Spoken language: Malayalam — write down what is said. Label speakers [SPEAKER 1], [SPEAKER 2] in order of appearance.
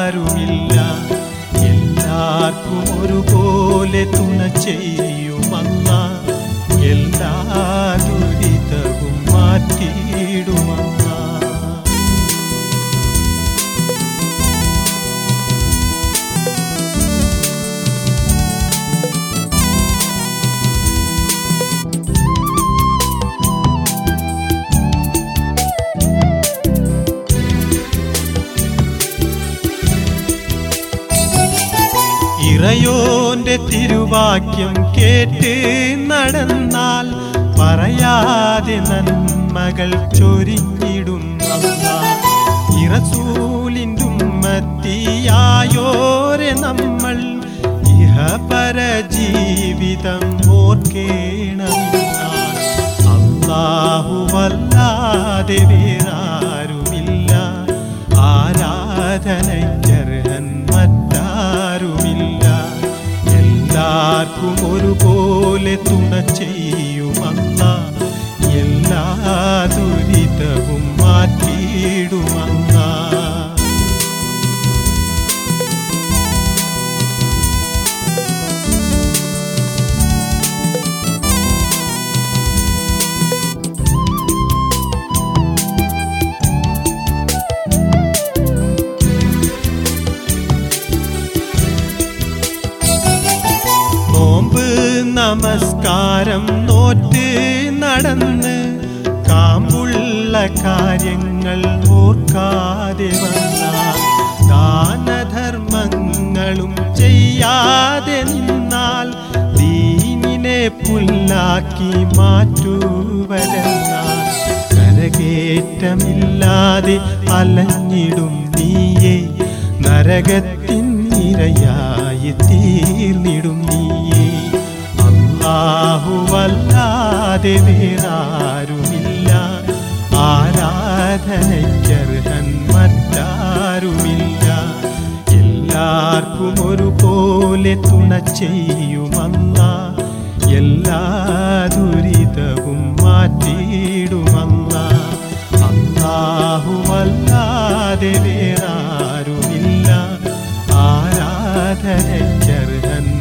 [SPEAKER 1] മറ്റാരുമില്ല എല്ലാവർക്കും ഒരുപോലെ തുണ ചെയ്യുമല്ല എല്ലാ ദുരിതവും മാറ്റിയിടുമല്ല ഇറയോന്റെ തിരുവാക്യം കേട്ട് നടന്നാൽ പറയാതെ നന്മകൾ ചൊരിഞ്ഞിടുന്നല്ല ഇറസൂലിൻ്റെ ഉമ്മത്തിയായോരെ നമ്മൾ ഇഹപര ജീവിതം ഓർക്കേണമില്ല അല്ലാഹുവല്ലാതെ വേറാരുമില്ല ആരാധനയ്ക്കർഹൻ മറ്റാരുമില്ല എല്ലാവർക്കും ഒരുപോലെ തുണ ചെയ്യുമല്ല എല്ലാ ദുരിതവും മാറ്റിയിടുമല്ല നോമ്പ് നമസ്കാരം നോറ്റ് നടന്ന് കാമ്പുള്ള കാര്യങ്ങൾ ഓർക്കാതെ വന്നാൽ ദാനധർമ്മങ്ങളും ചെയ്യാതെ നിന്നാൽ ദീനിനെ പുല്ലാക്കി മാറ്റുവരെന്നാൽ കരകേറ്റമില്ലാതെ അലഞ്ഞിടും നീയെ നരകത്തിൻ ഇരയായി തീർന്നിടും നീയെ അല്ലാഹുവല്ലാതെ വേറാരുമില്ല ആരാധനയ്ക്കർഹൻ മറ്റാരുമില്ല എല്ലാവർക്കും ഒരുപോലെ തുണ ചെയ്യുമല്ല എല്ലാ ദുരിതവും മാറ്റിയിടുമല്ല അല്ലാഹുവല്ലാതെ വേറാരുമില്ല ആരാധനയ്ക്കർഹൻ